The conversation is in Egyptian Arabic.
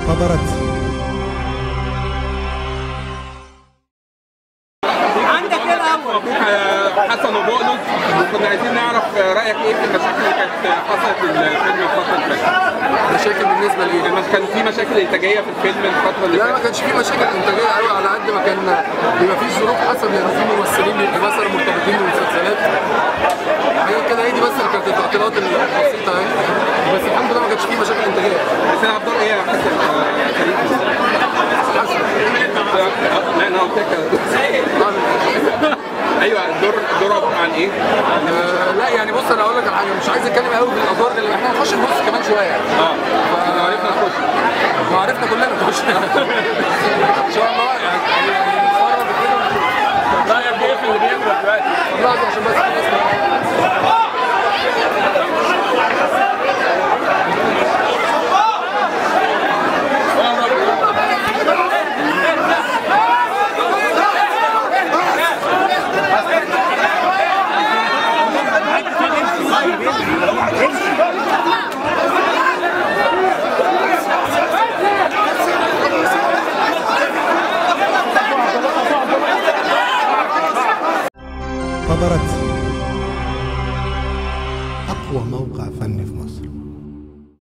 انتظرت عندك ايه الاول؟ مبروك على حسن وبقلص وكنا عايزين نعرف رايك ايه في المشاكل اللي كانت حصلت في الفيلم الفتره اللي فاتت مشاكل بالنسبه لي لما كان في مشاكل انتاجيه في الفيلم الفتره اللي لا ما فاتت كانش في مشاكل انتاجيه قوي على قد ما كان بيبقى في ظروف حسب لان في ممثلين بيبقوا مثلا مرتبطين بمسلسلات هي كده هي دي بس اللي كانت التعطيلات البسيطه يعني بس الحمد لله ما كانش في مشاكل انتاجيه بس انا هختار ايه يا حسن آه، كريم حسن آه، لا انا قلت لك ايوه الدور الدور عباره عن ايه؟ آه، لا يعني بص انا اقول لك على حاجه مش عايز اتكلم قوي في الادوار اللي احنا هنخش النص كمان شويه يعني اه احنا عرفنا نخش ما عرفنا كلنا نخش ان شاء الله يعني يعني نتفرج كده رايك ايه في اللي بيحصل دلوقتي؟ لحظه عشان بس الناس انتظرت أقوى موقع فني في مصر